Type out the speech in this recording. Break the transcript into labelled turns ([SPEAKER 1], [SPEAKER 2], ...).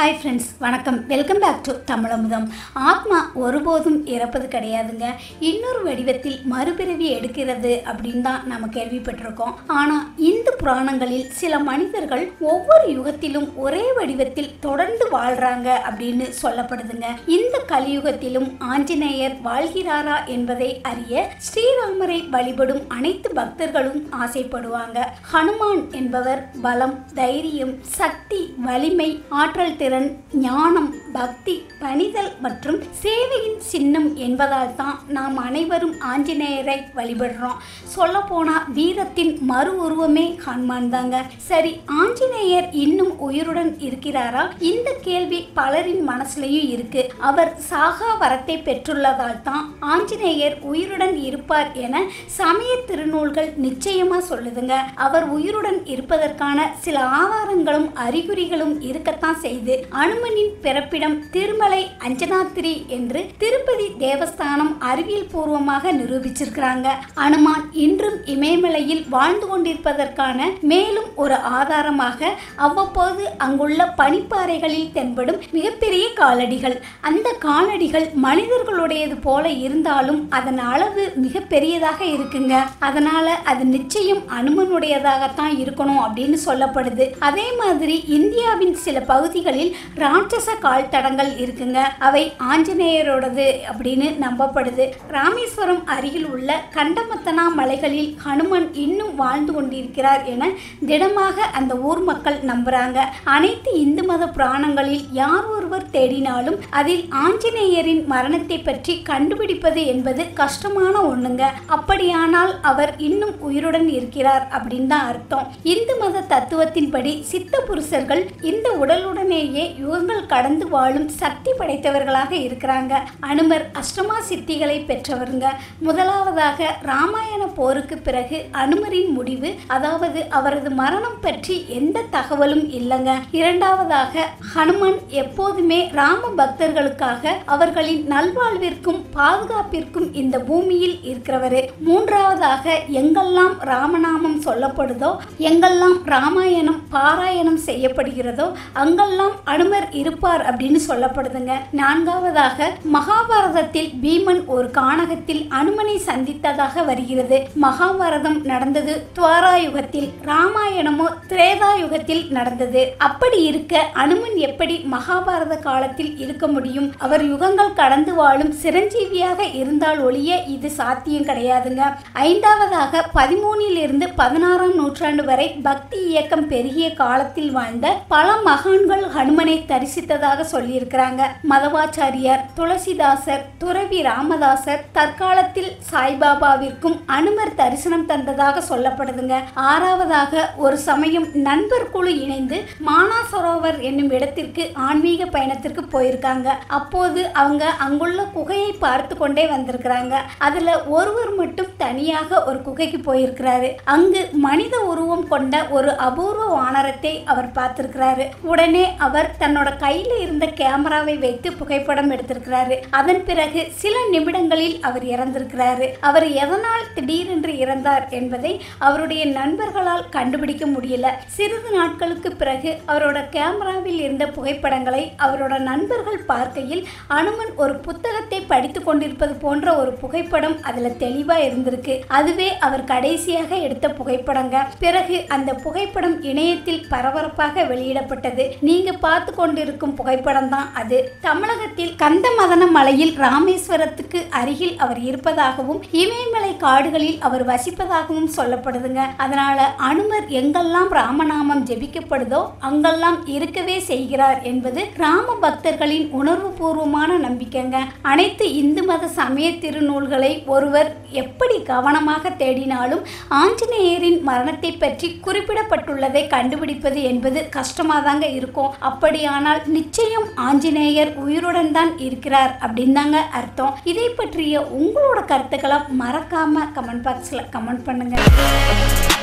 [SPEAKER 1] hi friends வணக்கம் welcome back to Tamizhamudham ஆத்மா ஒருபோதும் இறப்பது கிடையாதுங்க இன்னொரு வடிவத்தில் மறுபிறவி எடுக்கிறது அப்படின்னு தான் நம்ம கேள்விப்பட்டிருக்கோம் ஆனால் இந்து புராணங்களில் சில மனிதர்கள் ஒவ்வொரு யுகத்திலும் ஒரே வடிவத்தில் தொடர்ந்து வாழ்றாங்க அப்படின்னு சொல்லப்படுதுங்க இந்த கலியுகத்திலும் ஆஞ்சநேயர் வாழ்கிறாரா என்பதை அறிய ஸ்ரீராமரை வழிபடும் அனைத்து பக்தர்களும் ஆசைப்படுவாங்க ஹனுமான் என்பவர் பலம் தைரியம் சக்தி வலிமை ஆற்றல் திறன் ஞானம் பக்தி பணிதல் மற்றும் சேவையின் சின்னம் என்பதால் தான் நாம் அனைவரும் ஆஞ்சநேயரை வழிபடுறோம் சொல்ல போனா வீரத்தின் மறு உருவமே ஹனுமான் தாங்க சரி ஆஞ்சநேயர் இன்னும் உயிருடன் இருக்கிறாரா இந்த கேள்வி பலரின் மனசுலயும் இருக்கு அவர் சாகா வரத்தை பெற்றுள்ளதால் தான் ஆஞ்சநேயர் உயிருடன் இருப்பார் என சமய திருநூல்கள் நிச்சயமா சொல்லுதுங்க அவர் உயிருடன் இருப்பதற்கான சில ஆதாரங்களும் அறிகுறிகளும் இருக்கத்தான் செய்து அனுமனின் பிறப்பிடம் திருமலை அஞ்சனாத்திரி என்று திருப்பதி தேவஸ்தானம் அறிவியல் பூர்வமாக நிரூபிச்சிருக்கிறாங்க அனுமான் இன்றும் இமயமலையில் வாழ்ந்து கொண்டிருப்பதற்கான மேலும் ஒரு ஆதாரமாக அவ்வப்போது அங்குள்ள பனிப்பாறைகளில் தென்படும் மிகப்பெரிய காலடிகள் அந்த காலடிகள் மனிதர்களுடையது போல இருந்தாலும் அதன் அளவு மிக பெரியதாக இருக்குங்க அதனால அது நிச்சயம் அனுமனுடையதாகத்தான் இருக்கணும் அப்படின்னு சொல்லப்படுது அதே மாதிரி இந்தியாவின் சில பகுதிகளில் ராட்சச கால் தடங்கள் இருக்குங்க அவை ஆஞ்சநேயரோடது அப்படின்னு நம்பப்படுது ராமேஸ்வரம் அருகில் உள்ள கண்டமத்தனா மலைகளில் ஹனுமன் இன்னும் வாழ்ந்து கொண்டிருக்கிறார் என திடமாக அந்த ஊர் மக்கள் நம்புறாங்க அனைத்து இந்து மத புராணங்களில் யார் ஒருவர் தேடினாலும் அதில் ஆஞ்சநேயரின் மரணத்தை பற்றி கண்டுபிடிப்பது என்பது கஷ்டமான ஒண்ணுங்க அப்படியானால் அவர் இன்னும் உயிருடன் இருக்கிறார் அப்படின்னு தான் அர்த்தம் இந்து மத தத்துவத்தின்படி சித்த புருஷர்கள் இந்த உடலுடனேயே யுகங்கள் கடந்து வாழும் சக்தி படைத்தவர்களாக இருக்கிறாங்க அனுமர் அஷ்டமா சித்திகளை பெற்றவருங்க முதலாவதாக ராமாயண போருக்கு பிறகு அனுமரின் முடிவு அதாவது அவரது மரணம் பற்றி எந்த தகவலும் இல்லைங்க இரண்டாவதாக ஹனுமன் எப்போதுமே ராம பக்தர்களுக்காக அவர்களின் நல்வாழ்விற்கும் பாதுகாப்பிற்கும் இந்த பூமியில் இருக்கிறவரு மூன்றாவதாக எங்கெல்லாம் ராமநாமம் சொல்லப்படுதோ எங்கெல்லாம் ராமாயணம் பாராயணம் செய்யப்படுகிறதோ அங்கெல்லாம் அனுமர் இருப்பார் அப்படின்னு சொல்லப்படுதுங்க நான்காவதாக மகாபாரதத்தில் பீமன் ஒரு கானகத்தில் அனுமனை சந்தித்ததாக வருகிறது மகாபாரதம் நடந்தது துவாரா யுகத்தில் ராமாயணமோ திரேதா யுகத்தில் நடந்தது அப்படி இருக்க அனுமன் எப்படி மகாபாரத காலத்தில் இருக்க முடியும் அவர் யுகங்கள் கடந்து வாழும் சிரஞ்சீவியாக இருந்தால் ஒழிய இது சாத்தியம் கிடையாதுங்க ஐந்தாவதாக பதிமூனில் இருந்து பதினாறாம் நூற்றாண்டு வரை பக்தி இயக்கம் பெருகிய காலத்தில் வாழ்ந்த பல மகான்கள் ஹனுமனை தரிசித்ததாக சொல்லியிருக்கிறாங்க மதவாச்சாரியார் துளசிதாசர் துறவி ராமதாசர் தற்காலத்தில் சாய்பாபாவிற்கும் அனுமர் தரிசனம் தந்ததாக சொல்லப்படுதுங்க ஆறாவதாக ஒரு சமயம் நண்பர் குழு இணைந்து மானாசரோவர் என்னும் இடத்திற்கு ஆன்மீக பயணத்திற்கு போயிருக்காங்க அப்போது அவங்க அங்குள்ள குகையை பார்த்து கொண்டே வந்திருக்கிறாங்க அதுல ஒருவர் மட்டும் தனியாக ஒரு குகைக்கு போயிருக்கிறாரு அங்கு மனித உருவம் கொண்ட ஒரு அபூர்வ வானரத்தை அவர் பார்த்திருக்கிறாரு உடனே அவர் தன்னோட கையில இருந்த கேமராவை வைத்து புகைப்படம் எடுத்திருக்கிறாரு அதன் பிறகு சில நிமிடங்களில் அவர் இறந்திருக்கிறாரு அவர் எதனால் திடீரென்று இறந்தார் என்பதை அவருடைய நண்பர்களால் கண்டுபிடிக்க முடியல சிறிது நாட்களுக்கு பிறகு அவரோட கேமராவில் இருந்த புகைப்படங்களை அவரோட நண்பர்கள் பார்க்கையில் அனுமன் ஒரு புத்தகத்தை படித்து கொண்டிருப்பது போன்ற ஒரு புகைப்படம் அதுல தெளிவா இருந்திருக்கு அதுவே அவர் கடைசியாக எடுத்த புகைப்படங்க பிறகு அந்த புகைப்படம் இணையத்தில் பரபரப்பாக வெளியிடப்பட்டது நீங்க பார்த்து கொண்டிருக்கும் புகைப்படம் தான் அது தமிழகத்தில் கந்தமதன மலையில் ராமேஸ்வரத்துக்கு அருகில் அவர் இருப்பதாகவும் இமயமலை காடுகளில் அவர் வசிப்பதாகவும் சொல்லப்படுதுங்க அதனால அனுமர் எங்கெல்லாம் ராமநாமம் ஜெபிக்கப்படுதோ அங்கெல்லாம் இருக்கவே செய்கிறார் என்பது ராம பக்தர்களின் உணர்வுபூர்வமான நம்பிக்கைங்க அனைத்து இந்து மத சமய திருநூல்களை ஒருவர் எப்படி கவனமாக தேடினாலும் ஆஞ்சநேயரின் மரணத்தை பற்றி குறிப்பிடப்பட்டுள்ளதை கண்டுபிடிப்பது என்பது கஷ்டமாக தாங்க இருக்கும் அப்படியானால் நிச்சயம் ஆஞ்சநேயர் உயிருடன் தான் இருக்கிறார் அப்படின்னு தாங்க அர்த்தம் இதை பற்றிய உங்களோட கருத்துக்களை மறக்காம கமெண்ட் பாக்ஸில் கமெண்ட் பண்ணுங்க